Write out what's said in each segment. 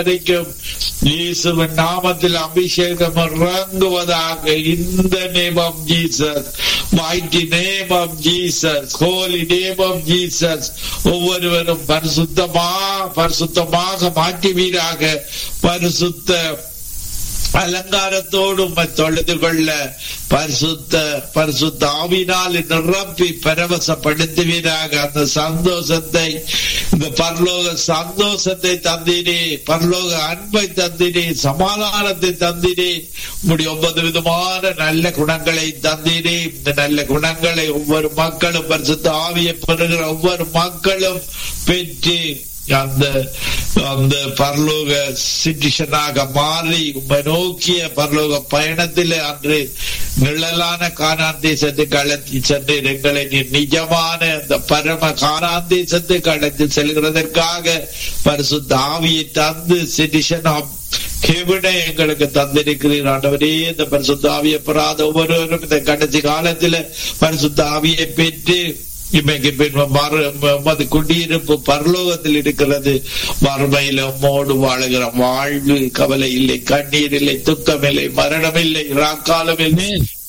வரைக்கும் இயேசுவின் நாமத்தில் அபிஷேகம் இறங்குவதாக இந்த name of Jesus mighty name of Jesus holy name of Jesus ஒவ்வொருவரும் பரிசுத்தமா பரிசுத்தமாக மாற்றுவீராக பரிசுத்த அலங்காரத்தோடு உம்மை தொழுது கொள்ள பரிசுத்த பரிசுத்த ஆவினால் நிரப்பி பரவசப்படுத்துவீராக அந்த சந்தோஷத்தை இந்த பரலோக சந்தோஷத்தை தந்தீரே பரலோக அன்பை தந்தீரே சமாதானத்தை தந்தீரே உம்முடைய ஒன்பது விதமான நல்ல குணங்களை தந்தீரே இந்த நல்ல குணங்களை ஒவ்வொரு மக்களும் பரிசுத்த ஆவியை பெறுகிற ஒவ்வொரு மக்களும் பெற்று அந்த அந்த பரலோக சிட்டிஷனாக மாறி உம்மை நோக்கிய பரலோக பயணத்தில் அன்று நிழலான காணான் தேசத்துக்கு அழைத்து சென்று எங்களை நீ நிஜமான அந்த பரம காணான் தேசத்துக்கு அழைத்து செல்கிறதற்காக பரிசுத்த ஆவியை தந்து சிட்டிஷன் ஆஃப் ஹெவனை எங்களுக்கு தந்திருக்கிறீர் ஆண்டவரே இந்த பரிசுத்த ஆவியை பெறாத ஒவ்வொருவரும் இந்த கடைசி காலத்துல பரிசுத்த ஆவியை பெற்று இமைக்கு பின் மறு குடியிருப்பு பரலோகத்தில் இருக்கிறது மறுமையில் உம்மோடு வாழுகிற வாழ்வு கவலை இல்லை கண்ணீர் இல்லை துக்கம் இல்லை மரணம் இல்லை ராக்காலம் இல்லை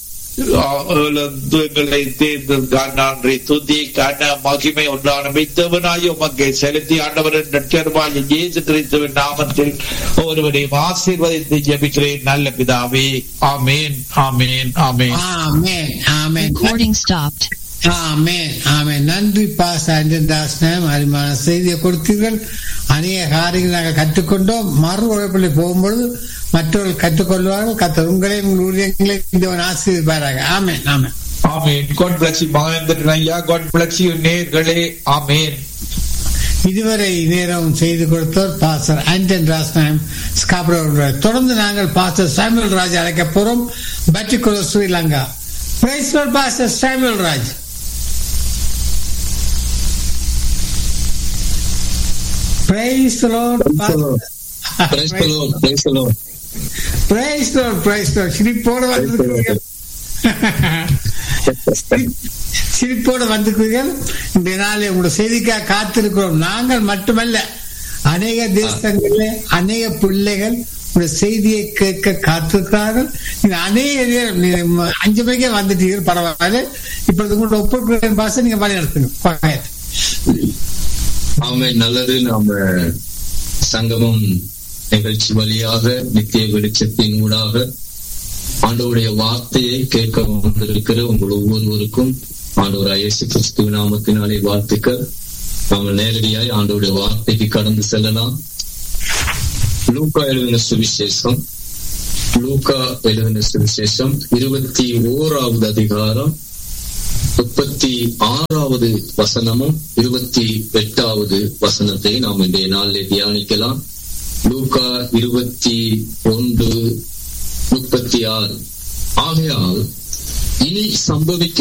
எங்களை தேர்ந்து நன்றி துதி கன மகிமை உண்டான மித்தவனாய் உமக்கை செலுத்தி ஆண்டவரின் நட்சர்வாய் இயேசு கிறிஸ்துவின் நாமத்தில் ஒருவரையும் ஆசீர்வதித்து ஜெபிக்கிறேன் நல்ல பிதாவே ஆமேன் ஆமேன் ஆமேன் ஆமென் ஆமென் Recording stopped. ஆமென் ஆமென் நன்றி பாஸ் தாசனம் அருமையான செய்தியை கொடுத்தீர்கள் அநேக காரியங்கள் நாங்கள் கற்றுக்கொண்டோம் மறு உழைப்பில் போகும்பொழுது மற்றவர்கள் கற்றுக்கொள்வார்கள் கத்த உங்களையும் உங்கள் ஊழியங்களையும் இந்த ஆசீர்வாராக ஆமென் ஆமென் ஆமேன் God bless you மகேந்திரன் ஐயா God bless you நேர்களே ஆமேன் இதுவரை நேரம் செய்து கொடுத்தோர் பாஸ்டர் ஆண்டன் ராஸ்நாயம் ஸ்காப்ரோ தொடர்ந்து நாங்கள் பாஸ்டர் சாமுவல் ராஜ் அழைக்க போறோம் பட்டிக்குள Sri Lanka praise pastor Samuel Raj praise Praise the Lord, praise the Lord. Praise praise சிரிப்போடு வந்திருக்கிறீர்கள் சிரிப்போடு வந்திருக்கிறீர்கள் இந்த நாளை உங்களுடைய செய்திக்காக காத்திருக்கிறோம் நாங்கள் மட்டுமல்ல அநேக தேசங்களிலே அநேக பிள்ளைகள் உங்களுடைய செய்தியை கேட்க காத்திருக்கிறார்கள் நீங்க அநேக நேரம் நீங்க ம- அஞ்சு மணிக்கே வந்துட்டீர்கள் பரவாயில்ல இப்பொழுது உங்களோட ஒப்புக்கிறேன் பாச நீங்க வழி நடத்துங்க ஆமை நல்லது நாம சங்கமம் நிகழ்ச்சி வழியாக நித்திய வெளிச்சத்தின் ஊடாக ஆண்டவருடைய வார்த்தையை கேட்க வந்திருக்கிற உங்கள் ஒவ்வொருவருக்கும் ஆண்டவர் இயேசு கிறிஸ்துவ நாமத்தினாலே வாழ்த்துக்கள் நாம நேரடியாய் ஆண்டவருடைய வார்த்தைக்கு கடந்து செல்லலாம் லூக்கா எழுதின சுவிசேஷம் லூக்கா எழுதின சுவிசேஷம் இருபத்தி ஓராவது அதிகாரம் முப்பத்தி ஆறாவது வசனமும் இருபத்தி எட்டாவது வசனத்தை நாம் இன்றைய நாளில் தியானிக்கலாம் லூக்கா இருபத்தி ஒன்று முப்பத்தி ஆறு ஆகையால் இனி சம்பவிக்க